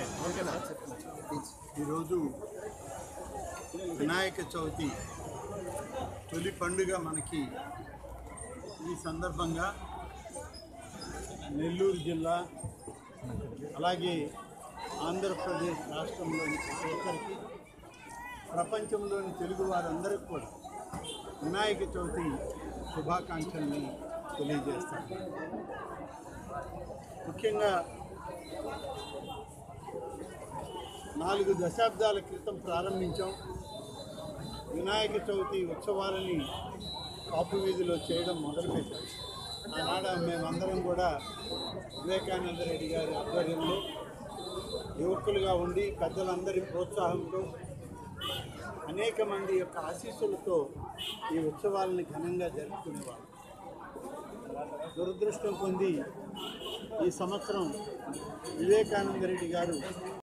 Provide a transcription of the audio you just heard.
okay ఓకేనా ఈరోజు వినాయక చవితి తొలి పండుగ మనకి ఈ సందర్భంగా నెల్లూరు జిల్లా అలాగే ఆంధ్రప్రదేశ్ రాష్ట్రంలోని ప్రతి ఒక్కరికి ప్రపంచంలోని తెలుగు వారందరికీ కూడా వినాయక చవితి శుభాకాంక్షల్ని తెలియజేస్తాను ముఖ్యంగా నాలుగు దశాబ్దాల క్రితం ప్రారంభించాం వినాయక చవితి ఉత్సవాలని కాపు వీధిలో చేయడం మొదలుపెట్టాం ఆనాడ మేమందరం కూడా వివేకానంద రెడ్డి గారి ఆధ్వర్యంలో యువకులుగా ఉండి పెద్దలందరి ప్రోత్సాహంతో అనేక మంది యొక్క ఆశీస్సులతో ఈ ఉత్సవాలని ఘనంగా జరుపుకునేవాళ్ళం దురదృష్టం పొంది ఈ సంవత్సరం వివేకానంద రెడ్డి గారు